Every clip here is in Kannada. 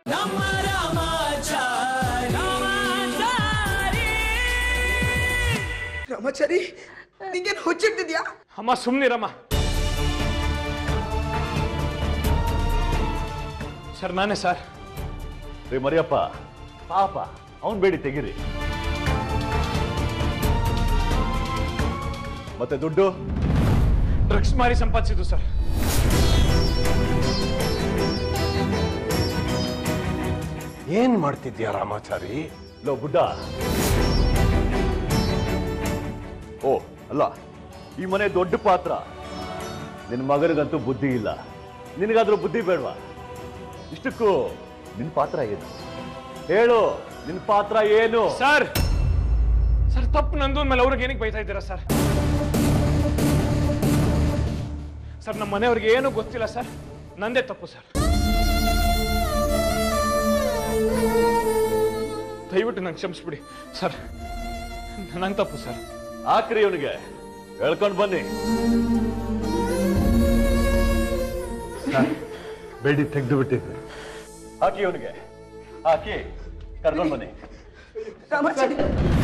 ರಾಮಾಚಾರಿ ನಿಂಗೇನು ಹುಚ್ಚಿಡ್ತಿದ್ಯಾ ಅಮ್ಮ ಸುಮ್ಮನಿರಮ್ಮ ಸರ್ ನಾನೇ ಸರ್ ರೇ ಮರಿಯಪ್ಪ ಪಾಪ ಅವನ್ ಬೇಡಿ ತೆಗಿರಿ ಮತ್ತೆ ದುಡ್ಡು ಡ್ರಗ್ಸ್ ಮಾರಿ ಸಂಪಾದಿಸಿದ್ದು ಸರ್ ಏನ್ ಮಾಡ್ತಿದ್ಯಾ ರಾಮಾಚಾರಿ ಲೋ ಬುಡ್ಡ ಓ ಅಲ್ಲ ಈ ಮನೆ ದೊಡ್ಡ ಪಾತ್ರ ನಿನ್ನ ಮಗನಿಗಂತೂ ಬುದ್ಧಿ ಇಲ್ಲ ನಿನಗಾದ್ರೂ ಬುದ್ಧಿ ಬೇಡವಾ ಇಷ್ಟಕ್ಕೂ ನಿನ್ ಪಾತ್ರ ಏನು ಹೇಳು ನಿನ್ ಪಾತ್ರ ಏನು ಸರ್ ಸರ್ ತಪ್ಪು ನಂದು ಅಂದ್ಮೇಲೆ ಅವ್ರಿಗೆ ಏನಕ್ಕೆ ಬೈತಾ ಇದ್ದೀರಾ ಸರ್ ಸರ್ ನಮ್ಮ ಮನೆಯವ್ರಿಗೆ ಏನೂ ಗೊತ್ತಿಲ್ಲ ಸರ್ ನಂದೇ ತಪ್ಪು ಸರ್ ದಯವಿಟ್ಟು ನಂಗೆ ಕ್ಷಮಿಸ್ಬಿಡಿ ಸರ್ ನನ್ನ ತಪ್ಪು ಸರ್ ಹಾಕ್ರಿ ಇವನಿಗೆ ಹೇಳ್ಕೊಂಡು ಬನ್ನಿ ಬೇಡಿ ತೆಗೆದು ಬಿಟ್ಟಿದ್ದೆ ಹಾಕಿ ಇವನಿಗೆ ಹಾಕಿ ಕರ್ಕೊಂಡು ಬನ್ನಿ ರಾಮಾಚಾರಿ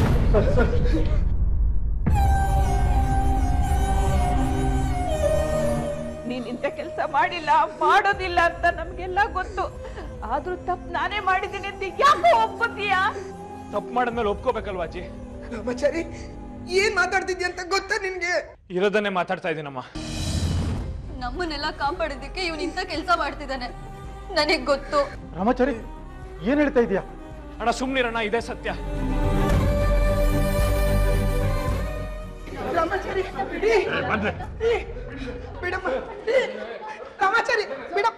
ನೀನ್ ಇಂಥ ಕೆಲಸ ಮಾಡಿಲ್ಲ ಮಾಡೋದಿಲ್ಲ ಅಂತ ನಮ್ಗೆಲ್ಲ ಗೊತ್ತು ಆದ್ರೂ ತಪ್ಪು ನಾನೇ ಮಾಡಿದ್ದೀನಿ ಅಂತ ಯಾಕೋ ಒಪ್ಕೋತೀಯಾ ತಪ್ಪು ಮಾಡಿದ್ಮೇಲೆ ಒಪ್ಕೋಬೇಕಲ್ವಾ ಅಜ್ಜಿ ರಾಮಾಚಾರಿ ಏನ್ ಮಾತಾಡ್ತಿದ್ಯಾ ಅಂತ ಗೊತ್ತಾ ನಿನ್ಗೆ ಇರೋದನ್ನೇ ಮಾತಾಡ್ತಾ ಇದ್ದೀನಮ್ಮ ನಮ್ಮನ್ನೆಲ್ಲ ಕಾಪಾಡೋದಕ್ಕೆ ಇವನ್ ಇಂಥ ಕೆಲಸ ಮಾಡ್ತಿದ್ದಾನೆ ನನಗ್ ಗೊತ್ತು ರಾಮಾಚಾರಿ ಏನ್ ಹೇಳ್ತಾ ಇದೀಯಾ ಅಣ್ಣ ಸುಮ್ನಿರಣ್ಣ ಇದೇ ಸತ್ಯ ರಾಮಾಚಾರಿ ಬಿಡಿ ಏ, ಬಿಡಮ್ಮ ಏ, ರಾಮಾಚಾರಿ ಬಿಡಮ್ಮ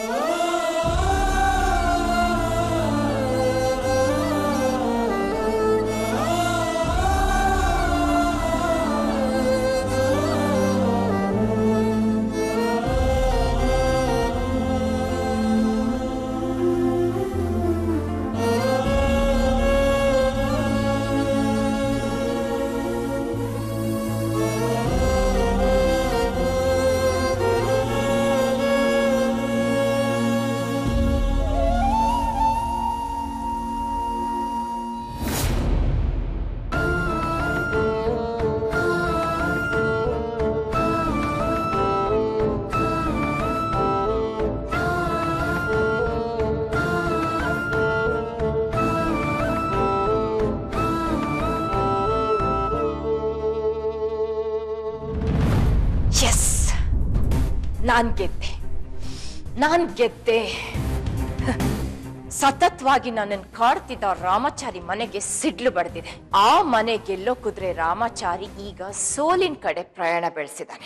ಎಸ್ ನಾನ್ ಗೆದ್ದೆ ನಾನ್ ಗೆದ್ದೆ ಹ. ಸತತವಾಗಿ ನನ್ನನ್ನು ಕಾಡ್ತಿದ್ದ ರಾಮಾಚಾರಿ ಮನೆಗೆ ಸಿಡ್ಲು ಬಡ್ದಿದೆ ಆ ಮನೆ ಗೆಲ್ಲೋ ಕುದ್ರೆ ರಾಮಾಚಾರಿ ಈಗ ಸೋಲಿನ ಕಡೆ ಪ್ರಯಾಣ ಬೆಳೆಸಿದ್ದಾನೆ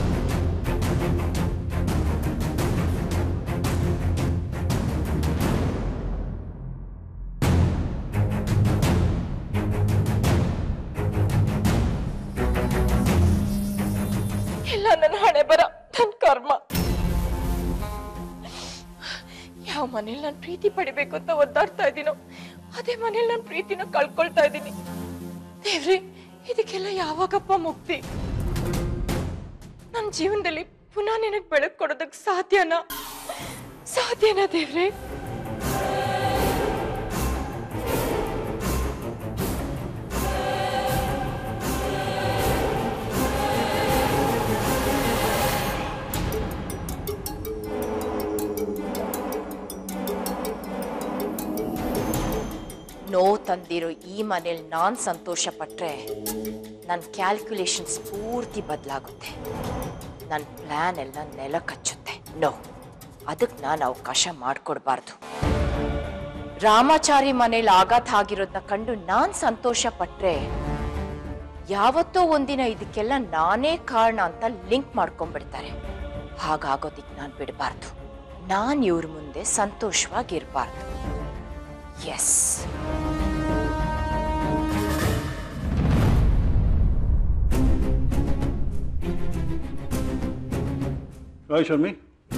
ಎಲ್ಲ ನನ್ನ ಹಣೆ ಬರ ನನ್ನ ಕರ್ಮ ಯಾವ ಮನೇಲಿ ನಾನು ಪ್ರೀತಿ ಪಡಿಬೇಕು ಅಂತ ಒದ್ದಾಡ್ತಾ ಇದ್ದೀನೋ ಅದೇ ಮನೇಲಿ ನಾನು ಪ್ರೀತಿನ ಕಳ್ಕೊಳ್ತಾ ಇದ್ದೀನಿ ದೇವ್ರಿ ಇದಕ್ಕೆಲ್ಲ ಯಾವಾಗಪ್ಪ ಮುಕ್ತಿ ನನ್ನ ಜೀವನದಲ್ಲಿ ಪುನಃ ನಿನಗೆ ಬೆಳಕು ಕೊಡೋದಕ್ಕೆ ಸಾಧ್ಯನಾ ಸಾಧ್ಯನಾ ದೇವ್ರಿ ನೋವು ತಂದಿರೋ ಈ ಮನೇಲಿ ನಾನ್ ಸಂತೋಷ ಪಟ್ರೆ ನನ್ನ ಕ್ಯಾಲ್ಕುಲೇಷನ್ಸ್ ಪೂರ್ತಿ ಬದಲಾಗುತ್ತೆ ನನ್ನ ಪ್ಲಾನ್ ಎಲ್ಲ ನೆಲ ಕಚ್ಚುತ್ತೆ ನೋ ಅದಕ್ಕೆ ನಾನು ಅವಕಾಶ ಮಾಡಿಕೊಡ್ಬಾರ್ದು ರಾಮಾಚಾರಿ ಮನೇಲಿ ಆಘಾತ ಆಗಿರೋದನ್ನ ಕಂಡು ನಾನ್ ಸಂತೋಷ ಪಟ್ರೆ ಯಾವತ್ತೋ ಒಂದಿನ ಇದಕ್ಕೆಲ್ಲ ನಾನೇ ಕಾರಣ ಅಂತ ಲಿಂಕ್ ಮಾಡ್ಕೊಂಡ್ಬಿಡ್ತಾರೆ ಹಾಗಾಗೋದಿಕ್ ನಾನು ಬಿಡಬಾರ್ದು ನಾನು ಇವ್ರ ಮುಂದೆ ಸಂತೋಷವಾಗಿರ್ಬಾರ್ದು ಎಸ್ ಹಾಯ್ ಶರ್ಮಿ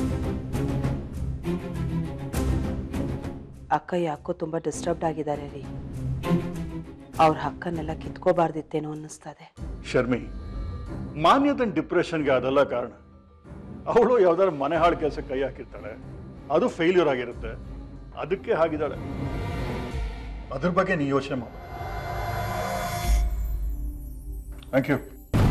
ಅಕ್ಕ ಯಾಕೋ ತುಂಬ ಡಿಸ್ಟರ್ಬ್ಡ್ ಆಗಿದ್ದಾರೆ ರೀ ಅವ್ರ ಹಕ್ಕನ್ನೆಲ್ಲ ಕಿತ್ಕೋಬಾರ್ದಿತ್ತೇನೋ ಅನ್ನಿಸ್ತದೆ ಶರ್ಮಿ ಮಾನ್ಯತನ ಡಿಪ್ರೆಷನ್ಗೆ ಅದೆಲ್ಲ ಕಾರಣ ಅವಳು ಯಾವ್ದಾದ್ರು ಮನೆ ಹಾಳು ಕೆಲಸ ಕೈ ಹಾಕಿರ್ತಾಳೆ ಅದು ಫೇಲ್ಯೂರ್ ಆಗಿರುತ್ತೆ ಅದಕ್ಕೆ ಹಾಗಿದ್ದಾಳೆ ಅದ್ರ ಬಗ್ಗೆ ನೀ ಯೋಚನೆ ಮಾಡು ಥ್ಯಾಂಕ್ ಯು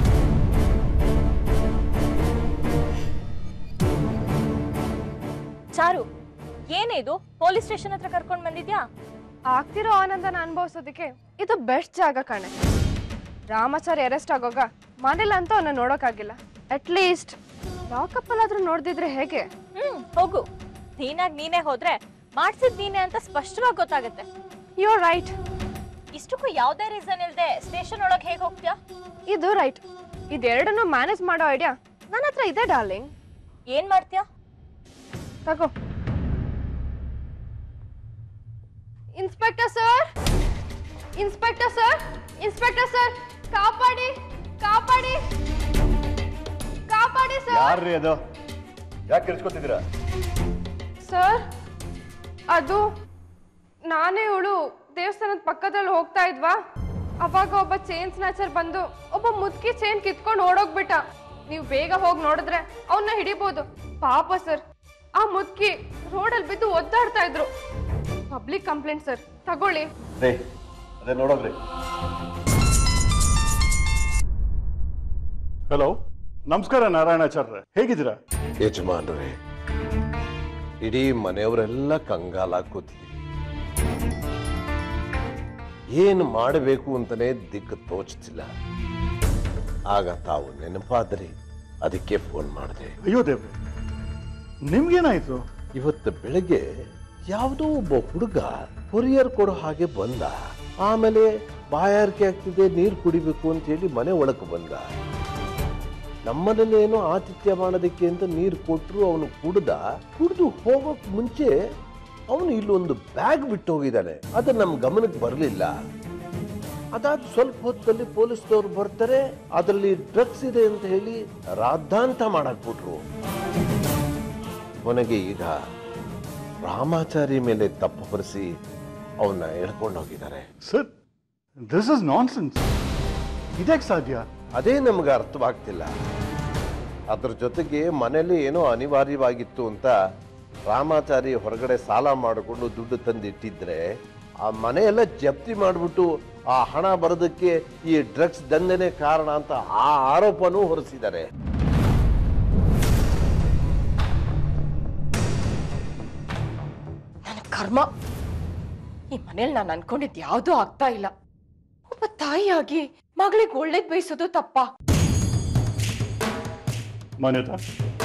ಚಾರು ಏನೇ ಇದು ಪೊಲೀಸ್ ಸ್ಟೇಷನ್ ಹತ್ರ ಕರ್ಕೊಂಡ್ ಬಂದಿದ್ಯಾ ಆಗ್ತಿರೋ ಆನಂದನ ಅನುಭವಿಸೋದಕ್ಕೆ ಇದು ಬೆಸ್ಟ್ ಜಾಗ ಕಣೆ ರಾಮಾಚಾರಿ ಅರೆಸ್ಟ್ ಆಗೋಗ ಮನೇಲಂತೂ ಅವನ್ನ ನೋಡೋಕ್ಕಾಗಿಲ್ಲ ಅಟ್ ಲೀಸ್ಟ್ ಲಾಕಪ್ ಅಲ್ಲಾದ್ರೂ ನೋಡ್ದಿದ್ರೆ ಹೇಗೆ ಹ್ಮ್ ಹೋಗು ನೀನಾಗ್ ನೀನೇ ಹೋದ್ರೆ ಮಾಡ್ಸಿದ್ ನೀನೆ ಅಂತ ಸ್ಪಷ್ಟವಾಗಿ ಗೊತ್ತಾಗುತ್ತೆ ಯು ರೈಟ್ ಇಷ್ಟಕ್ಕೂ ಯಾವ್ದೇ ರೀಸನ್ ಇಲ್ದೆ ಸ್ಟೇಷನ್ ಒಳಗ್ ಹೇಗ್ ಹೋಗ್ತೀಯಾ ಇದು ರೈಟ್ ಇದೆರಡನ್ನು ಮ್ಯಾನೇಜ್ ಮಾಡೋ ಐಡಿಯಾ ನನ್ನ ಹತ್ರ ಇದೆ ಡಾರ್ಲಿಂಗ್ ಏನ್ ಮಾಡ್ತೀಯಾ ತಗೋ inspector sir inspector sir inspector sir ಕಾಪಾಡಿ ಕಾಪಾಡಿ ಕಾಪಾಡಿ ಸರ್ ಯಾರ್ರೀ ಅದು ಯಾಕೆ ಕೆಲ್ಸ್ಕೊತಿದ್ದೀರಾ ಸರ್ ಅದು ನಾನೇ ಇವಳು ದೇವಸ್ಥಾನದ ಪಕ್ಕದಲ್ಲಿ ಹೋಗ್ತಾ ಇದ್ವಾ ಅವಾಗ ಒಬ್ಬ ಚೈನ್ ಸ್ನ್ಯಾಚರ್ ಬಂದು ಒಬ್ಬ ಮುದುಕಿ ಚೈನ್ ಕಿತ್ಕೊಂಡು ಓಡೋಗ್ಬಿಟ್ಟ ನೀವು ಬೇಗ ಹೋಗಿ ನೋಡಿದ್ರೆ ಅವನ್ನ ಹಿಡಿಬೋದು ಪಾಪ ಸರ್ ಆ ಮುದುಕಿ ರೋಡಲ್ಲಿ ಬಿದ್ದು ಒದ್ದಾಡ್ತಾ ಇದ್ರು ಪಬ್ಲಿಕ್ ಕಂಪ್ಲೇಂಟ್ ಸರ್ ತಗೊಳ್ಳಿ ರೇ ಅದೇ ನೋಡೋದ್ರಿ ಹಲೋ ನಮಸ್ಕಾರ ನಾರಾಯಣಾಚಾರ್ಯ ಹೇಗಿದ್ದೀರಾ ಯಜಮಾನ್ರೆ ಇಡೀ ಮನೆಯವರೆಲ್ಲ ಕಂಗಾಲಾಗಿ ಕೂತಿದ್ದೀವಿ ಏನು ಮಾಡಬೇಕು ಅಂತಲೇ ದಿಕ್ಕು ತೋಚ್ತಿಲ್ಲ ಆಗ ತಾವು ನೆನಪಾದ್ರಿ ಅದಕ್ಕೆ ಫೋನ್ ಮಾಡಿದೆ ಅಯ್ಯೋ ದೇವ್ರೆ ನಿಮ್ಗೇನಾಯ್ತು ಇವತ್ತು ಬೆಳಗ್ಗೆ ಯಾವುದೋ ಒಬ್ಬ ಹುಡುಗ ಕೊರಿಯರ್ ಕೊಡೋ ಹಾಗೆ ಬಂದ ಆಮೇಲೆ ಬಾಯಾರಿಕೆ ಆಗ್ತಿದೆ ನೀರು ಕುಡಿಬೇಕು ಅಂತ ಹೇಳಿ ಮನೆ ಒಳಗೆ ಬಂದ ನಮ್ಮನೇಲಿ ಏನೋ ಆತಿಥ್ಯ ಮಾಡೋದಕ್ಕೆ ಅಂತ ನೀರು ಕೊಟ್ಟರು ಅವನು ಕುಡ್ದ ಕುಡಿದು ಹೋಗೋಕ್ ಮುಂಚೆ ಅವನು ಇಲ್ಲೊಂದು ಬ್ಯಾಗ್ ಬಿಟ್ಟು ಹೋಗಿದ್ದಾನೆ ಅದು ನಮ್ಮ ಗಮನಕ್ಕೆ ಬರಲಿಲ್ಲ ಅದಾದ ಸ್ವಲ್ಪ ಹೊತ್ತಲ್ಲಿ ಪೊಲೀಸ್ನವ್ರು ಬರ್ತಾರೆ ಅದರಲ್ಲಿ ಡ್ರಗ್ಸ್ ಇದೆ ಅಂತ ಹೇಳಿ ರಾದ್ದಾಂತ ಮಾಡಾಕ್ಬಿಟ್ರು ಕೊನೆಗೆ ಈಗ ರಾಮಾಚಾರಿ ಮೇಲೆ ತಪ್ಪು ಹೊರಿಸಿ ಅವನ್ನ ಎಳ್ಕೊಂಡು ಹೋಗಿದ್ದಾರೆ sir this is nonsense ಇದಕ್ಕೆ ಸಾಧ್ಯ ಅದೇ ನಮ್ಗೆ ಅರ್ಥವಾಗ್ತಿಲ್ಲ ಅದ್ರ ಜೊತೆಗೆ ಮನೇಲಿ ಏನೋ ಅನಿವಾರ್ಯವಾಗಿತ್ತು ಅಂತ ರಾಮಾಚಾರಿ ಹೊರಗಡೆ ಸಾಲ ಮಾಡಿಕೊಂಡು ದುಡ್ಡು ತಂದಿಟ್ಟಿದ್ರೆ ಆ ಮನೆಯೆಲ್ಲ ಜಪ್ತಿ ಮಾಡಿಬಿಟ್ಟು ಆ ಹಣ ಬರೋದಕ್ಕೆ ಈ ಡ್ರಗ್ಸ್ ದಂಧೆನೇ ಕಾರಣ ಅಂತ ಆ ಆರೋಪನೂ ಹೊರಿಸಿದ್ದಾರೆ ನನ್ನ ಕರ್ಮ ಈ ಮನೇಲಿ ನಾನು ಅನ್ಕೊಂಡಿದ್ ಯಾವ್ದೂ ಆಗ್ತಾ ಇಲ್ಲ ಒಬ್ಬ ತಾಯಿಯಾಗಿ ಮಗಳಿಗೆ ಒಳ್ಳೇದ್ ಬಯಸೋದು ತಪ್ಪಾ ಮಾನ್ಯತಾ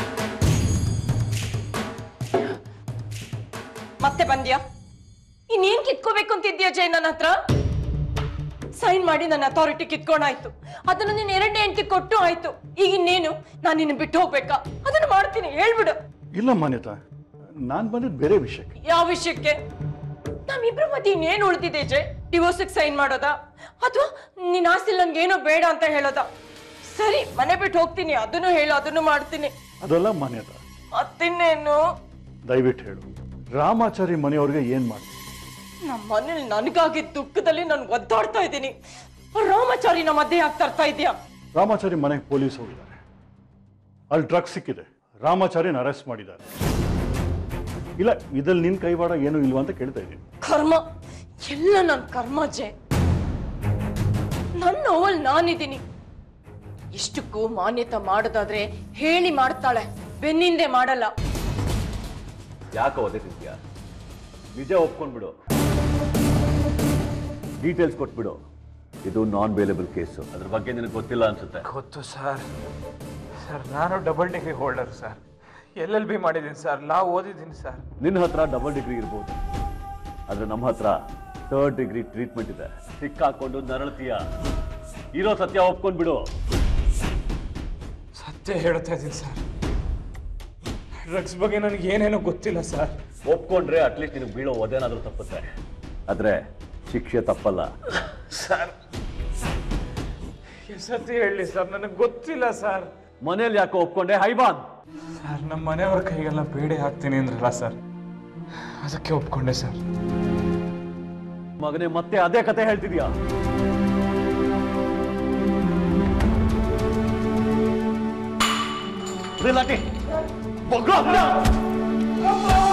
ಮತ್ತೆ ಬಂದ್ಯಾ ಇನ್ನೇನ್ ಕಿತ್ಕೋಬೇಕು ಅಂತಿದ್ಯಾ ಜೈ ನನ್ನ ಹತ್ರ ಸೈನ್ ಮಾಡಿ ನನ್ನ ಅಥಾರಿಟಿ ಕಿತ್ಕೊಂಡಾಯ್ತು ಅದನ್ನ ನೀನ್ ಎರಡನೇ ಹೆಂಡತಿ ಕೊಟ್ಟು ಆಯ್ತು ಈಗ ಇನ್ನೇನು ನಾನು ನಿನ್ನ ಬಿಟ್ಟು ಹೋಗ್ಬೇಕಾ ಅದನ್ನ ಮಾಡ್ತೀನಿ ಹೇಳ್ಬಿಡು ಇಲ್ಲ ಮಾನ್ಯತಾ ನಾನು ಬಂದಿದ್ದು ಬೇರೆ ವಿಷಯಕ್ಕೆ ಯಾವ ವಿಷಯಕ್ಕೆ ನಮ್ಮಿಬ್ರ ಮಧ್ಯೆ ಇನ್ನೇನ್ ಉಳ್ದಿದೆ ಜೈ ಡಿವೋರ್ಸ್ ಸೈನ್ ಮಾಡೋದಾ ಅಥವಾ ನಿನ್ ಆಸ್ತಿ ನನ್ಗೆ ಏನೋ ಬೇಡ ಅಂತ ಹೇಳೋದಾ ಸರಿ ಮನೆ ಬಿಟ್ಟು ಹೋಗ್ತೀನಿ ಅದನ್ನು ಹೇಳು ಅದನ್ನು ಮಾಡ್ತೀನಿ ಅದಲ್ಲ ಮಾನ್ಯತಾ ಮತ್ತಿನ್ನೇನು ದಯವಿಟ್ಟು ಹೇಳು ರಾಮಾಚಾರಿ ಮನೆಯವ್ರಿಗೆ ಏನ್ ಮಾಡಿ ನಮ್ಮ ಮನೇಲಿ ನನಗಾಗಿ ದುಃಖದಲ್ಲಿ ನಾನು ಒದ್ದಾಡ್ತಾ ಇದ್ದೀನಿ ರಾಮಾಚಾರಿ ನಮ್ಮ ಮಧ್ಯೆ ಯಾಕೆ ತರ್ತಾ ಇದೆಯಾ ರಾಮಾಚಾರಿ ಮನೆಗೆ ಪೊಲೀಸ್ ಹೋಗಿದ್ದಾರೆ ಅಲ್ಲಿ ಡ್ರಗ್ಸ್ ಸಿಕ್ಕಿದೆ ರಾಮಾಚಾರಿನ ಅರೆಸ್ಟ್ ಮಾಡಿದ್ದಾರೆ ಇಲ್ಲ ಇದಲ್ಲಿ ನಿನ್ ಕೈವಾಡ ಏನು ಇಲ್ವಾ ಅಂತ ಕೇಳ್ತಾ ಇದ್ದೀನಿ ಕರ್ಮ ಎಲ್ಲ ನನ್ನ ಕರ್ಮ ಜೆ ನನ್ನ ನೋವಲ್ಲಿ ನಾನಿದ್ದೀನಿ ಇಷ್ಟಕ್ಕೂ ಮಾನ್ಯತೆ ಮಾಡೋದಾದ್ರೆ ಹೇಳಿ ಮಾಡ್ತಾಳೆ ಬೆನ್ನಿಂದೆ ಮಾಡಲ್ಲ ಯಾಕೆ ಓದಿದ್ಯಾ ನಿಜ ಒಪ್ಕೊಂಡ್ಬಿಡು ಡೀಟೇಲ್ಸ್ ಕೊಟ್ಬಿಡು ಇದು ನಾನ್ ಬೇಲೆಬಲ್ ಕೇಸು ಅದ್ರ ಬಗ್ಗೆ ನಿನಗೆ ಗೊತ್ತಿಲ್ಲ ಅನ್ಸುತ್ತೆ ಗೊತ್ತು ಸರ್ ಸರ್ ನಾನು double degree holder sir L L B ಮಾಡಿದ್ದೀನಿ ಸರ್ ಲಾ ಓದಿದ್ದೀನಿ ಸರ್ ನಿನ್ನ ಹತ್ರ ಡಬಲ್ ಡಿಗ್ರಿ ಇರ್ಬೋದು ಆದ್ರೆ ನಮ್ಮ ಹತ್ರ ಥರ್ಡ್ ಡಿಗ್ರಿ ಟ್ರೀಟ್ಮೆಂಟ್ ಇದೆ ಸಿಕ್ಕಾಕೊಂಡು ನರಳತೀಯ ಇರೋ ಸತ್ಯ ಒಪ್ಕೊಂಡ್ಬಿಡು ಸತ್ಯ ಹೇಳ್ತಾ ಇದ್ದೀನಿ ಸರ್ ಡ್ರಗ್ಸ್ ಬಗ್ಗೆ ನನಗೆ ಏನೇನೋ ಗೊತ್ತಿಲ್ಲ ಸರ್ ಒಪ್ಕೊಂಡ್ರೆ ಅಟ್ಲೀಸ್ಟ್ ನಿನಗೆ ಬೀಳೋ ಒದೇನಾದ್ರೂ ತಪ್ಪುತ್ತೆ ಆದ್ರೆ ಶಿಕ್ಷೆ ತಪ್ಪಲ್ಲ ಸರ್ ಸತ್ಯ ಹೇಳಿ ಸರ್ ನನಗೆ ಗೊತ್ತಿಲ್ಲ ಸರ್ ಮನೇಲಿ ಯಾಕೆ ಒಪ್ಕೊಂಡೆ ಹೈಬಾನ್ ಸರ್ ನಮ್ಮ ಮನೆಯವ್ರ ಕೈಗೆಲ್ಲ ಬೇಡೆ ಹಾಕ್ತೀನಿ ಅಂದ್ರಲ್ಲ ಸರ್ ಅದಕ್ಕೆ ಒಪ್ಕೊಂಡೆ ಸರ್ ಮಗನೇ ಮತ್ತೆ ಅದೇ ಕತೆ ಹೇಳ್ತಿದ್ಯಾ ರೀ ಲಾಟಿ, ಬಗ್ಗು.